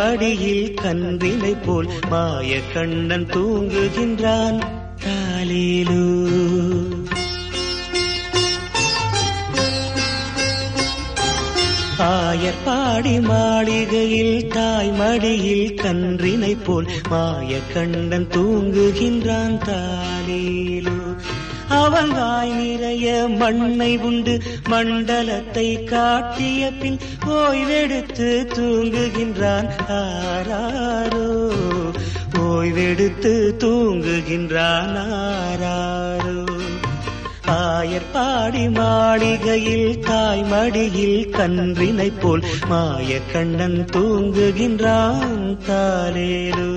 மடியில் கன்றினை போல் மாய கண்ணன் தூங்குகின்றான் தாலேலோ ஆயர்பாடி மாளிகையில் தாய் மடியில் கன்றினை போல் மாய கண்ணன் தூங்குகின்றான் தாலேலோ அவன் வாய் நிறைய மண்ணை உண்டு மண்டலத்தை காட்டிய பின் ஓய்வெடுத்து தூங்குகின்றான் ஆராரோ ஓய்வெடுத்து தூங்குகின்றான் ஆராரோ ஆயர்பாடி மாளிகையில் தாய் மடியில் கன்றினை போல் மாய கண்ணன் தூங்குகின்றான் தாலேலோ